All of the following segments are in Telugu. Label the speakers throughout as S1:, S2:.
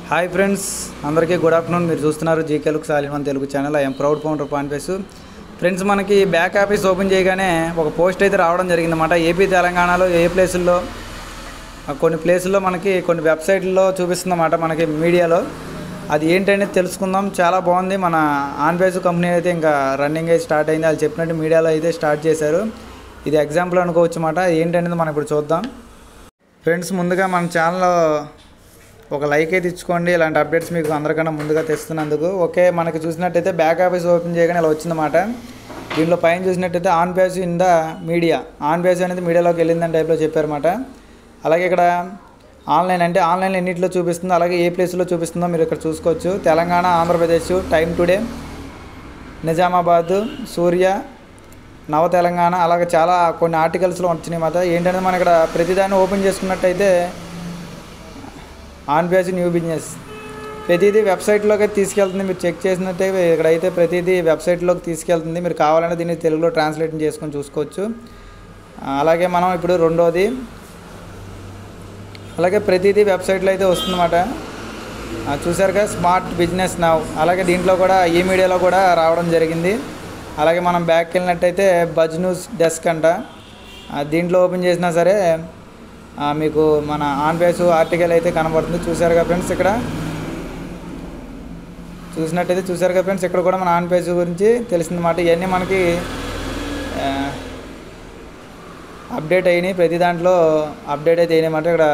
S1: హాయ్ ఫ్రెండ్స్ అందరికీ గుడ్ ఆఫ్టర్నూన్ మీరు చూస్తున్నారు జీకేలుకు సాలిమన్ Telugu channel I'm proud founder పాన్పేస్ ఫ్రెండ్స్ మనకి బ్యాక్ ఆఫీస్ ఓపెన్ చేయగానే ఒక పోస్ట్ అయితే రావడం జరిగిందన్నమాట ఏపీ తెలంగాణలో ఏ ప్లేసుల్లో ఆ కొన్ని ప్లేసుల్లో మనకి కొన్ని వెబ్సైట్లలో చూపిస్తుందన్నమాట మనకి మీడియాలో అది ఏంటనేది తెలుసుకుందాం చాలా బాగుంది మన ఆన్బేస్ కంపెనీ అయితే ఇంకా రన్నింగ్ అయితే స్టార్ట్ అయింది వాళ్ళు చెప్పినట్టు మీడియాలో అయితే స్టార్ట్ చేశారు ఇది ఎగ్జాంపుల్ అనుకోవచ్చు అన్నమాట ఏంటనేది మనం ఇప్పుడు చూద్దాం ఫ్రెండ్స్ ముందుగా మన ఛానల్లో ఒక లైక్ అయితే ఇచ్చుకోండి ఇలాంటి అప్డేట్స్ మీకు అందరికన్నా ముందుగా తెస్తున్నందుకు ఓకే మనకి చూసినట్టయితే బ్యాక్ ఆఫీస్ ఓపెన్ చేయగానే ఇలా వచ్చిందన్నమాట దీంట్లో పైన చూసినట్టయితే on page in the media on page అనేది మీడియాలోకి వెళ్ళిందని టైప్లో చెప్పారన్నమాట అలాగే ఇక్కడ ఆన్లైన్ అంటే ఆన్లైన్ ఎన్నింటిలో చూపిస్తుందో అలాగే ఏ ప్లేస్లో చూపిస్తుందో మీరు ఇక్కడ చూసుకోవచ్చు తెలంగాణ ఆంధ్రప్రదేశ్ టైం టుడే నిజామాబాద్ సూర్య నవ తెలంగాణ అలాగే చాలా కొన్ని ఆర్టికల్స్లో వచ్చినాయి మాట ఏంటంటే మనం ఇక్కడ ప్రతిదాన్ని ఓపెన్ చేసుకున్నట్టయితే ఆన్ పేజ్ న్యూ బిజినెస్ ప్రతిదీ వెబ్సైట్లోకి తీసుకెళ్తుంది మీరు చెక్ చేసినట్టే ఇక్కడైతే ప్రతిదీ వెబ్సైట్లోకి తీసుకెళ్తుంది మీరు కావాలంటే దీన్ని తెలుగులో ట్రాన్స్లేట్ చేసుకొని చూసుకోవచ్చు ఆ, అలాగే మనం ఇప్పుడు రెండోది అలాగే ప్రతిదీ వెబ్సైట్లో అయితే వస్తుందన్నమాట ఆ, చూశారుగా స్మార్ట్ బిజినెస్ నవ్ అలాగే దీంట్లో కూడా ఈ మీడియాలో కూడా రావడం జరిగింది అలాగే మనం బ్యాక్ వెళ్ళినట్టయితే బజ్ న్యూస్ డెస్క్ అంట ఆ, దీంట్లో ఓపెన్ చేసినా సరే ఆ, మీకు మన ఆన్ పేస్ ఆర్టికల్ అయితే కనబడుతుంది చూశారుగా ఫ్రెండ్స్ ఇక్కడ చూసినట్టయితే చూశారుగా ఫ్రెండ్స్ ఇక్కడ కూడా మన ఆన్ పేజ్ గురించి తెలిసిందన్నమాట ఇవన్నీ మనకి ఆ, అప్డేట్ అయినాయి ప్రతి దాంట్లో అప్డేట్ అయితే అయినాయన్నమాట ఇక్కడ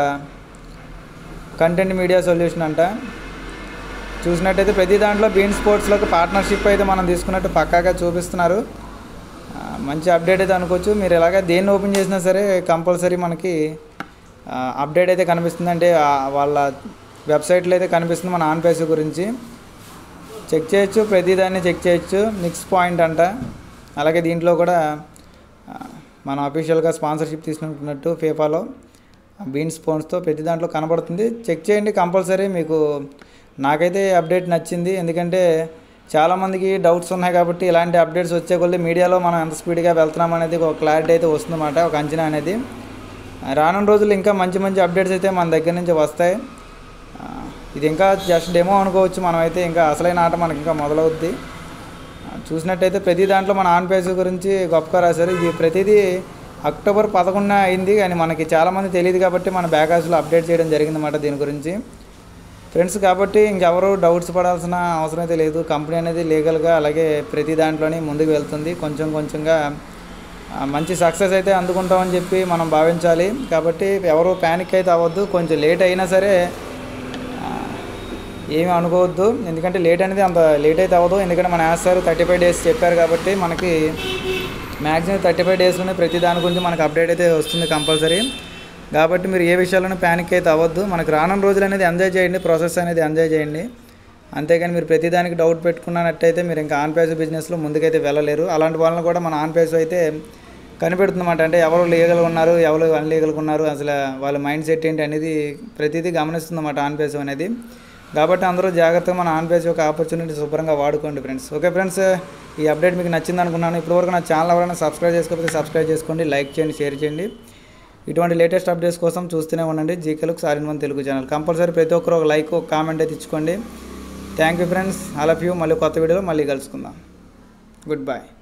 S1: కంటెంట్ మీడియా సొల్యూషన్ అంట చూసినట్టయితే ప్రతి దాంట్లో బీన్ స్పోర్ట్స్లోకి పార్ట్నర్షిప్ అయితే మనం తీసుకున్నట్టు పక్కాగా చూపిస్తున్నారు ఆ, మంచి అప్డేట్ అయితే అనుకోవచ్చు మీరు ఎలాగ దేన్ని ఓపెన్ చేసినా సరే కంపల్సరీ మనకి ఆ, అప్డేట్ అయితే కనిపిస్తుంది అంటే ఆ, వాళ్ళ వెబ్సైట్లో అయితే కనిపిస్తుంది మన ఆన్ పేస్ గురించి చెక్ చేయొచ్చు ప్రతిదాన్ని చెక్ చేయొచ్చు మిక్స్ పాయింట్ అంట అలాగే దీంట్లో కూడా ఆ, మనం అఫీషియల్గా స్పాన్సర్షిప్ తీసుకుంటున్నట్టు ఫీఫాలో బీన్ స్పోన్స్తో ప్రతి దాంట్లో కనబడుతుంది చెక్ చేయండి కంపల్సరీ మీకు నాకైతే అప్డేట్ నచ్చింది ఎందుకంటే చాలామందికి డౌట్స్ ఉన్నాయి కాబట్టి ఇలాంటి అప్డేట్స్ వచ్చే కొద్ది మీడియాలో మనం ఎంత స్పీడ్గా వెళ్తున్నాం అనేది ఒక క్లారిటీ అయితే వస్తుందన్నమాట ఒక అంచనా అనేది రానున్న రోజులు ఇంకా మంచి మంచి అప్డేట్స్ అయితే మన దగ్గర నుంచి వస్తాయి ఆ, ఇది ఇంకా జస్ట్ డెమో అనుకోవచ్చు మనమైతే ఇంకా అసలైన ఆట మనకి ఇంకా మొదలవుద్ది ఆ, చూసినట్టయితే ప్రతి దాంట్లో మన ఆన్ పేజ్ గురించి గొప్పగా రాశారు ఇది ప్రతిదీ అక్టోబర్ పదకొండున అయింది కానీ మనకి చాలామంది తెలియదు కాబట్టి మన బ్యాకాజ్లో అప్డేట్ చేయడం జరిగిందన్నమాట దీని గురించి ఫ్రెండ్స్ కాబట్టి ఇంకెవరు డౌట్స్ పడాల్సిన అవసరం అయితే లేదు కంపెనీ అనేది లీగల్గా అలాగే ప్రతి దాంట్లోనే ముందుకు వెళ్తుంది కొంచెం కొంచెంగా ఆ, మంచి సక్సెస్ అయితే అందుకుంటామని చెప్పి మనం భావించాలి కాబట్టి ఎవరు ప్యానిక్ అయితే అవ్వద్దు కొంచెం లేట్ అయినా సరే ఆ, ఏమీ అనుకోవద్దు ఎందుకంటే లేట్ అనేది అంత లేట్ అయితే అవ్వదు ఎందుకంటే మన as sir thirty five days చెప్పారు కాబట్టి మనకి మ్యాక్సిమం థర్టీ ఫైవ్ డేస్లోనే ప్రతి దాని గురించి మనకు అప్డేట్ అయితే వస్తుంది కంపల్సరీ కాబట్టి మీరు ఏ విషయాల్లోనూ ప్యానిక్ అయితే అవ్వద్దు మనకు రానున్న రోజులు అనేది ఎంజాయ్ చేయండి ప్రాసెస్ అనేది ఎంజాయ్ చేయండి అంతేగాని మీరు ప్రతిదానికి డౌట్ పెట్టుకున్నట్టయితే మీరు ఇంకా ఆన్ పేజ్ బిజినెస్లో ముందుకైతే వెళ్ళలేరు అలాంటి వాళ్ళని కూడా మన ఆన్ పేజ్ అయితే కనిపెడుతుందన్నమాట అంటే ఎవరు లీగల్గా ఉన్నారు ఎవరు అన్లీగల్గా ఉన్నారు అసలు వాళ్ళ మైండ్ సెట్ ఏంటి అనేది ప్రతిదీ గమనిస్తుందన్నమాట ఆన్ పేజ్ అనేది కాబట్టి అందరూ జాగ్రత్తగా మన ఆన్ పేజ్ యొక్క ఆపర్చునిటీ శుభ్రంగా వాడుకోండి ఫ్రెండ్స్ ఓకే ఫ్రెండ్స్ ఈ అప్డేట్ మీకు నచ్చింది అనుకున్నాను ఇప్పటివరకు నా ఛానల్ ఎవరైనా సబ్స్క్రైబ్ చేసుకోకపోతే సబ్స్క్రైబ్ చేసుకోండి లైక్ చేయండి షేర్ చేయండి ఇటువంటి లేటెస్ట్ అప్డేట్స్ కోసం చూస్తూనే ఉండండి జీకేలకు సారిన్ వన్ తెలుగు ఛానల్ కంపల్సరీ ప్రతి ఒక్కరు ఒక లైక్ ఒక కామెంట్ అయితే ఇచ్చుకోండి thank you friends I love you మళ్ళీ కొత్త వీడియోలో మళ్ళీ కలుసుకుందాం గుడ్ బాయ్